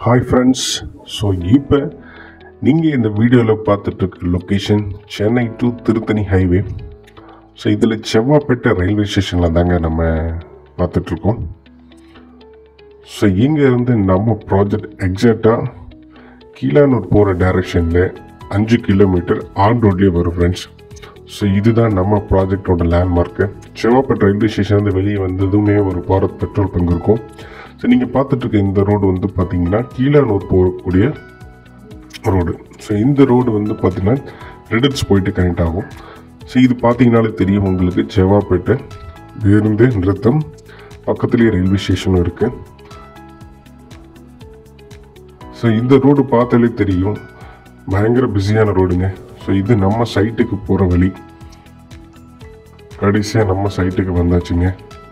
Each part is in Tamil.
ஹாய் ஃப்ரெண்ட்ஸ் ஸோ இப்போ நீங்கள் இந்த வீடியோவில் பார்த்துட்ருக்க location Chennai to Tiruttani highway so இதில் செவ்வாப்பேட்டை ரயில்வே ஸ்டேஷனில் தாங்க நம்ம பார்த்துட்ருக்கோம் ஸோ இங்கே இருந்து நம்ம ப்ராஜெக்ட் எக்ஸாக்டாக கீழானூர் போகிற டைரக்ஷனில் அஞ்சு கிலோமீட்டர் ஆன் ரோட்லேயே வரும் ஃப்ரெண்ட்ஸ் ஸோ இதுதான் நம்ம ப்ராஜெக்டோட லேண்ட்மார்க்கு செவ்வாப்பேட்டை ரயில்வே ஸ்டேஷன் வந்து வெளியே வந்ததுமே ஒரு பாரத் பெட்ரோல் பங்கு இருக்கும் ஸோ நீங்கள் பார்த்துட்ருக்க இந்த ரோடு வந்து பார்த்தீங்கன்னா கீழானூர் போகக்கூடிய ரோடு ஸோ இந்த ரோடு வந்து பார்த்தீங்கன்னா ரெடட்ஸ் போயிட்டு கனெக்ட் ஆகும் ஸோ இது பார்த்தீங்கனாலே தெரியும் உங்களுக்கு செவ்வாப்பேட்டை பேருந்து நிறுத்தம் பக்கத்துலேயே ரயில்வே ஸ்டேஷனும் இருக்குது ஸோ இந்த ரோடு பார்த்தாலே தெரியும் பயங்கர பிஸியான ரோடுங்க ஸோ இது நம்ம சைட்டுக்கு போகிற வழி கடைசியாக நம்ம சைட்டுக்கு வந்தாச்சுங்க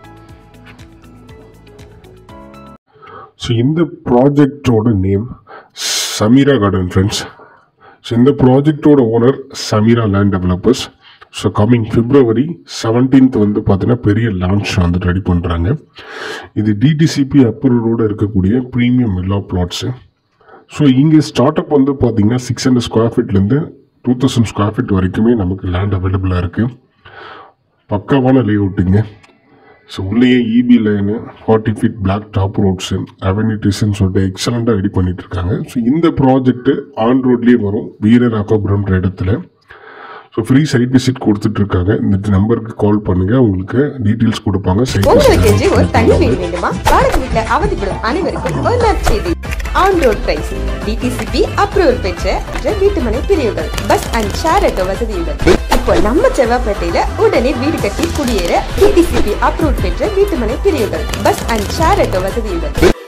ஸோ இந்த ப்ராஜெக்டோட name Sameera garden friends so இந்த ப்ராஜெக்டோட owner Sameera land developers so coming February seventeenth வந்து பார்த்தீங்கன்னா பெரிய லான்ச் வந்து ரெடி பண்ணுறாங்க இது டிடிசிபி அப்ரூவோடு இருக்கக்கூடிய ப்ரீமியம் வில்லா பிளாட்ஸு ஸோ இங்கே ஸ்டார்ட் அப் வந்து பார்த்தீங்கன்னா சிக்ஸ் ஹண்ட்ரட் ஸ்கொயர் ஃபீட்லேருந்து டூ தௌசண்ட் ஸ்கொயர் ஃபீட் வரைக்குமே நமக்கு லேண்ட் அவைலபிளாக இருக்குது பக்காவான லே அவுட்டுங்க ஸோ உள்ளேயே EB line forty feet black top roads அவெனிட்டிஸ்ன்னு சொல்லிட்டு எக்ஸலண்ட்டாக ரெடி பண்ணிட்டு இருக்காங்க ஸோ இந்த ப்ராஜெக்ட்டு ஆன் ரோட்லேயே வரும் வீரராகபுரம்ன்ற இடத்துல ஸோ ஃப்ரீ சைட் விசிட் கொடுத்துட்ருக்காங்க இந்த நம்பருக்கு கால் பண்ணுங்கள் உங்களுக்கு டீட்டெயில்ஸ் கொடுப்பாங்க சைட் உங்களுக்கு என்று ஒரு தனி வீடு வேண்டுமா வாடகை வீட்டுல அவதிப்படும் அனைவருக்கும் ஒரு நற்செய்தி on road price DTCP approval பெற்ற வீட்டுமனை பிரிவுகள் பஸ் அண்ட் ஷேர் ஆட்டோ வசதியுடன் இப்போ நம்ம செவ்வாப்பேட்டையில உடனே வீடு கட்டி குடியேற டிடிசிபி அப்ரூவல் பெற்ற வீட்டுமனை பிரிவுகள் பஸ் அண்ட் ஷேர் ஆட்டோ வசதியுடன்